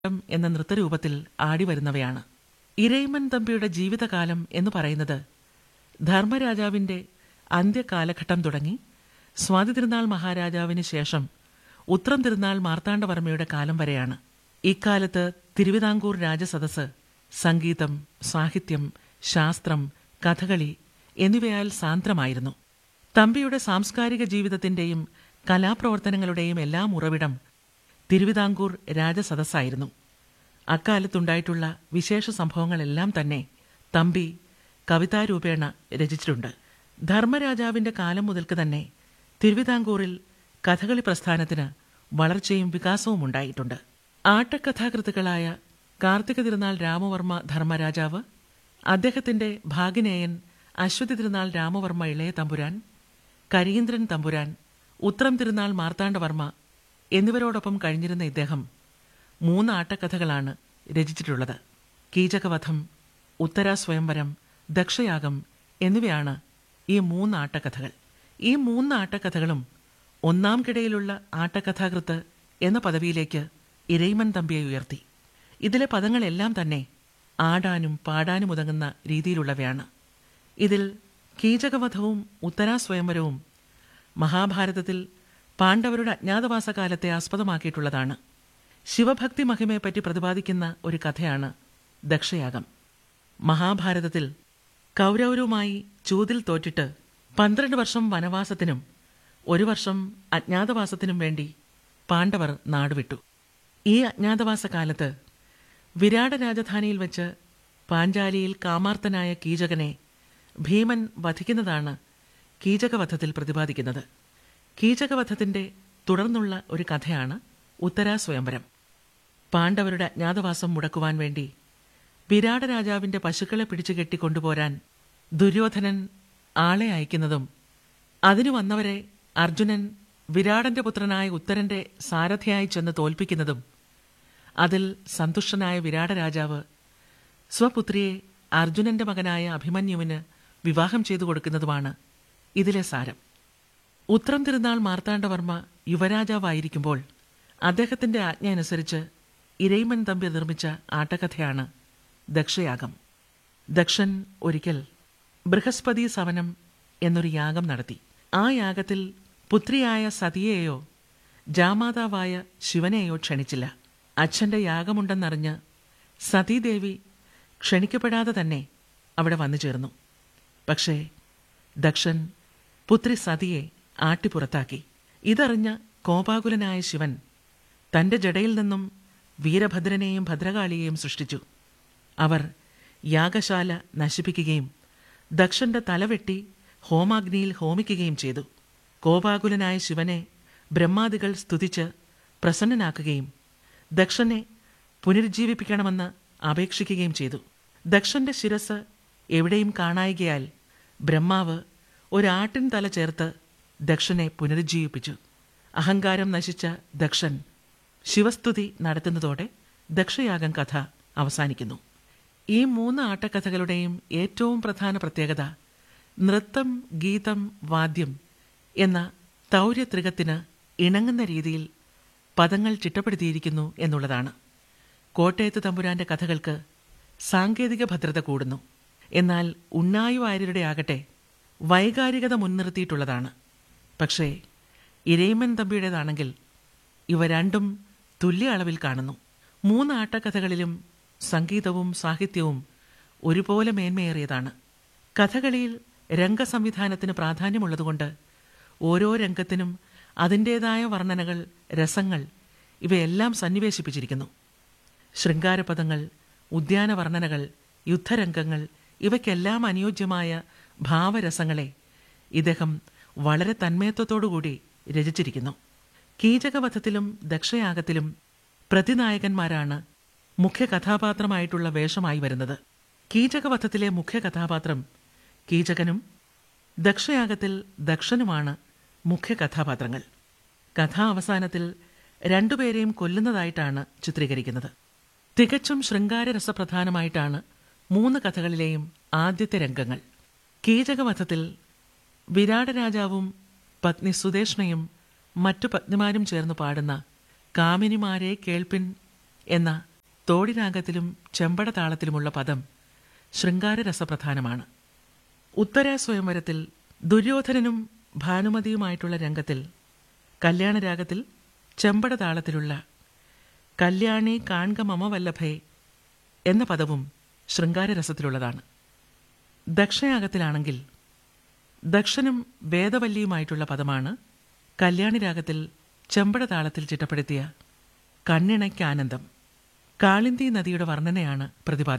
എന്ന നൃത്തരൂപത്തിൽ ആടിവരുന്നവയാണ് ഇരയിമൻ തമ്പിയുടെ ജീവിതകാലം എന്ന് പറയുന്നത് ധർമ്മരാജാവിന്റെ അന്ത്യകാലഘട്ടം തുടങ്ങി സ്വാതി തിരുനാൾ മഹാരാജാവിന് ശേഷം ഉത്രം തിരുനാൾ മാർത്താണ്ഡവർമ്മയുടെ കാലം വരെയാണ് ഇക്കാലത്ത് തിരുവിതാംകൂർ രാജസദസ് സംഗീതം സാഹിത്യം ശാസ്ത്രം കഥകളി എന്നിവയാൽ സാന്ദ്രമായിരുന്നു തമ്പിയുടെ സാംസ്കാരിക ജീവിതത്തിന്റെയും കലാപ്രവർത്തനങ്ങളുടെയും എല്ലാം ഉറവിടം തിരുവിതാംകൂർ രാജസദസ്സായിരുന്നു അക്കാലത്തുണ്ടായിട്ടുള്ള വിശേഷ സംഭവങ്ങളെല്ലാം തന്നെ തമ്പി കവിതാരൂപേണ രചിച്ചിട്ടുണ്ട് ധർമ്മരാജാവിന്റെ കാലം മുതൽക്ക് തന്നെ തിരുവിതാംകൂറിൽ കഥകളി പ്രസ്ഥാനത്തിന് വളർച്ചയും വികാസവും ഉണ്ടായിട്ടുണ്ട് ആട്ടക്കഥാകൃത്തുക്കളായ കാർത്തിക തിരുനാൾ രാമവർമ്മ ധർമ്മരാജാവ് അദ്ദേഹത്തിന്റെ ഭാഗിനേയൻ അശ്വതി തിരുനാൾ രാമവർമ്മ ഇളയ തമ്പുരാൻ കരീന്ദ്രൻ തമ്പുരാൻ ഉത്രം തിരുനാൾ മാർത്താണ്ഡവർമ്മ എന്നിവരോടൊപ്പം കഴിഞ്ഞിരുന്ന ഇദ്ദേഹം മൂന്ന് ആട്ടക്കഥകളാണ് രചിച്ചിട്ടുള്ളത് കീചകവധം ഉത്തരാ സ്വയംവരം ദക്ഷയാഗം എന്നിവയാണ് ഈ മൂന്ന് ആട്ടക്കഥകൾ ഈ മൂന്ന് ആട്ടക്കഥകളും ഒന്നാം കിടയിലുള്ള ആട്ടക്കഥാകൃത്ത് എന്ന പദവിയിലേക്ക് ഇരയിമൻ തമ്പിയെ ഉയർത്തി ഇതിലെ പദങ്ങളെല്ലാം തന്നെ ആടാനും പാടാനും ഉതകുന്ന രീതിയിലുള്ളവയാണ് ഇതിൽ കീചകവധവും ഉത്തരാ സ്വയംവരവും മഹാഭാരതത്തിൽ പാണ്ഡവരുടെ അജ്ഞാതവാസ കാലത്തെ ആസ്പദമാക്കിയിട്ടുള്ളതാണ് ശിവഭക്തി മഹിമയെപ്പറ്റി പ്രതിപാദിക്കുന്ന ഒരു കഥയാണ് ദക്ഷയാഗം മഹാഭാരതത്തിൽ കൗരവരുമായി ചൂതിൽ തോറ്റിട്ട് പന്ത്രണ്ട് വർഷം വനവാസത്തിനും ഒരു വർഷം അജ്ഞാതവാസത്തിനും വേണ്ടി പാണ്ഡവർ നാടുവിട്ടു ഈ അജ്ഞാതവാസ കാലത്ത് വിരാട രാജധാനിയിൽ വെച്ച് പാഞ്ചാലിയിൽ കാമാർത്തനായ കീചകനെ ഭീമൻ വധിക്കുന്നതാണ് കീചകവധത്തിൽ പ്രതിപാദിക്കുന്നത് കീചകവധത്തിന്റെ തുടർന്നുള്ള ഒരു കഥയാണ് ഉത്തരാ സ്വയംവരം പാണ്ഡവരുടെ അജ്ഞാതവാസം മുടക്കുവാൻ വേണ്ടി വിരാട രാജാവിന്റെ പശുക്കളെ പിടിച്ചു കെട്ടിക്കൊണ്ടുപോരാൻ ദുര്യോധനൻ ആളെ അയക്കുന്നതും അതിനു വന്നവരെ അർജുനൻ വിരാടന്റെ പുത്രനായ ഉത്തരന്റെ സാരഥിയായി ചെന്ന് തോൽപ്പിക്കുന്നതും അതിൽ സന്തുഷ്ടനായ വിരാട രാജാവ് സ്വപുത്രിയെ അർജുനന്റെ മകനായ അഭിമന്യുവിന് വിവാഹം ചെയ്തു കൊടുക്കുന്നതുമാണ് ഇതിലെ സാരം ഉത്രം തിരുനാൾ മാർത്താണ്ഡവർമ്മ യുവരാജാവായിരിക്കുമ്പോൾ അദ്ദേഹത്തിന്റെ ആജ്ഞ അനുസരിച്ച് ഇരയിമൻ തമ്പി നിർമ്മിച്ച ആട്ടകഥയാണ് ദക്ഷയാഗം ദക്ഷൻ ഒരിക്കൽ ബൃഹസ്പതി സവനം എന്നൊരു യാഗം നടത്തി ആ യാഗത്തിൽ പുത്രിയായ സതിയെയോ ജാമാതാവായ ശിവനെയോ ക്ഷണിച്ചില്ല അച്ഛന്റെ യാഗമുണ്ടെന്നറിഞ്ഞ് സതീദേവി ക്ഷണിക്കപ്പെടാതെ തന്നെ അവിടെ വന്നു ചേർന്നു പക്ഷേ ദക്ഷൻ പുത്രി സതിയെ ആട്ടിപ്പുറത്താക്കി ഇതറിഞ്ഞ കോപാകുലനായ ശിവൻ തന്റെ ജടയിൽ നിന്നും വീരഭദ്രനെയും ഭദ്രകാളിയെയും സൃഷ്ടിച്ചു അവർ യാഗശാല നശിപ്പിക്കുകയും ദക്ഷന്റെ തലവെട്ടി ഹോമാഗ്നിയിൽ ഹോമിക്കുകയും ചെയ്തു കോപാകുലനായ ശിവനെ ബ്രഹ്മാദികൾ സ്തുതിച്ച് പ്രസന്നനാക്കുകയും ദക്ഷനെ പുനരുജ്ജീവിപ്പിക്കണമെന്ന് അപേക്ഷിക്കുകയും ചെയ്തു ദക്ഷന്റെ ശിരസ് എവിടെയും കാണായികയാൽ ബ്രഹ്മാവ് ഒരാട്ടിൻ തല ചേർത്ത് ദക്ഷനെ പുനരുജ്ജീവിപ്പിച്ചു അഹങ്കാരം നശിച്ച ദക്ഷൻ ശിവസ്തുതി നടത്തുന്നതോടെ ദക്ഷയാഗം കഥ അവസാനിക്കുന്നു ഈ മൂന്ന് ആട്ടക്കഥകളുടെയും ഏറ്റവും പ്രധാന പ്രത്യേകത നൃത്തം ഗീതം വാദ്യം എന്ന തൗര്യത്രികത്തിന് ഇണങ്ങുന്ന രീതിയിൽ പദങ്ങൾ ചിട്ടപ്പെടുത്തിയിരിക്കുന്നു എന്നുള്ളതാണ് കോട്ടയത്ത് തമ്പുരാന്റെ കഥകൾക്ക് സാങ്കേതിക ഭദ്രത കൂടുന്നു എന്നാൽ ഉണ്ണായി വാര്യരുടെ ആകട്ടെ വൈകാരികത മുൻനിർത്തിയിട്ടുള്ളതാണ് പക്ഷേ ഇരയിമൻ തമ്പിയുടേതാണെങ്കിൽ ഇവ രണ്ടും തുല്യ അളവിൽ കാണുന്നു മൂന്ന് ആട്ടക്കഥകളിലും സംഗീതവും സാഹിത്യവും ഒരുപോലെ മേന്മയേറിയതാണ് കഥകളിയിൽ രംഗസംവിധാനത്തിന് പ്രാധാന്യമുള്ളതുകൊണ്ട് ഓരോ രംഗത്തിനും അതിൻ്റേതായ വർണ്ണനകൾ രസങ്ങൾ ഇവയെല്ലാം സന്നിവേശിപ്പിച്ചിരിക്കുന്നു ശൃംഗാരപദങ്ങൾ ഉദ്യാനവർണ്ണനകൾ യുദ്ധരംഗങ്ങൾ ഇവയ്ക്കെല്ലാം അനുയോജ്യമായ ഭാവരസങ്ങളെ ഇദ്ദേഹം വളരെ തന്മയത്വത്തോടുകൂടി രചിച്ചിരിക്കുന്നു കീചകവധത്തിലും ദക്ഷയാഗത്തിലും പ്രതിനായകന്മാരാണ് മുഖ്യ കഥാപാത്രമായിട്ടുള്ള വേഷമായി വരുന്നത് കീചകവധത്തിലെ മുഖ്യ കഥാപാത്രം കീചകനും ദക്ഷയാഗത്തിൽ ദക്ഷനുമാണ് മുഖ്യ കഥാപാത്രങ്ങൾ കഥാവസാനത്തിൽ രണ്ടുപേരെയും കൊല്ലുന്നതായിട്ടാണ് ചിത്രീകരിക്കുന്നത് തികച്ചും ശൃംഗാരരസപ്രധാനമായിട്ടാണ് മൂന്ന് കഥകളിലെയും ആദ്യത്തെ രംഗങ്ങൾ കീചകവധത്തിൽ വിരാട രാജാവും പത്നി സുദേഷ്ണയും മറ്റു പത്നിമാരും ചേർന്ന് പാടുന്ന കാമിനിമാരെ കേൾപ്പിൻ എന്ന തോടിരാഗത്തിലും ചെമ്പട താളത്തിലുമുള്ള പദം ശൃംഗാരരസപ്രധാനമാണ് ഉത്തര സ്വയംവരത്തിൽ ദുര്യോധനനും ഭാനുമതിയുമായിട്ടുള്ള രംഗത്തിൽ കല്യാണരാഗത്തിൽ ചെമ്പട താളത്തിലുള്ള കല്യാണി കാൺക മമ വല്ലഭേ എന്ന പദവും ശൃംഗാരരസത്തിലുള്ളതാണ് ദക്ഷയാഗത്തിലാണെങ്കിൽ ദക്ഷനും വേദവല്ലിയുമായിട്ടുള്ള പദമാണ് കല്യാണി രാഗത്തിൽ ചെമ്പട താളത്തിൽ ചിട്ടപ്പെടുത്തിയ കണ്ണിണയ്ക്കാനന്ദം കാളിന്തി നദിയുടെ വർണ്ണനയാണ് പ്രതിപാദിക്കുന്നത്